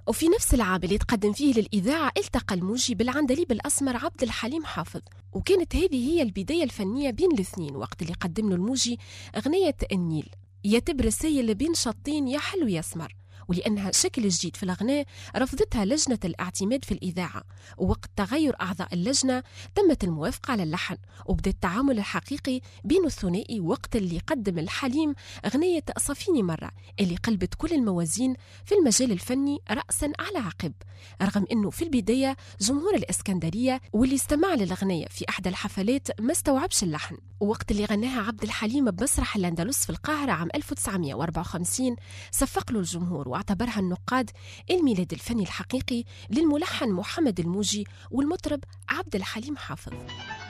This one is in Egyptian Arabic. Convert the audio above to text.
وفي نفس العام اللي تقدم فيه للإذاعة التقى الموجي بالعندليب الأسمر عبد الحليم حافظ وكانت هذه هي البداية الفنية بين الاثنين وقت اللي قدم له الموجي أغنية النيل يتب رسائل بين شطين يا حلو يسمر ولأنها شكل جديد في الأغنية رفضتها لجنة الاعتماد في الإذاعة ووقت تغير أعضاء اللجنة تمت الموافقة على اللحن وبدأ التعامل الحقيقي بين الثنائي وقت اللي قدم الحليم أغنية صفيني مرة اللي قلبت كل الموازين في المجال الفني رأسا على عقب رغم أنه في البداية جمهور الإسكندرية واللي استمع للأغنية في أحد الحفلات ما استوعبش اللحن وقت اللي غناها عبد الحليم بمسرح الأندلس في القاهرة عام 1954 صفق له الجمهور واعتبرها النقاد الميلاد الفني الحقيقي للملحن محمد الموجي والمطرب عبد الحليم حافظ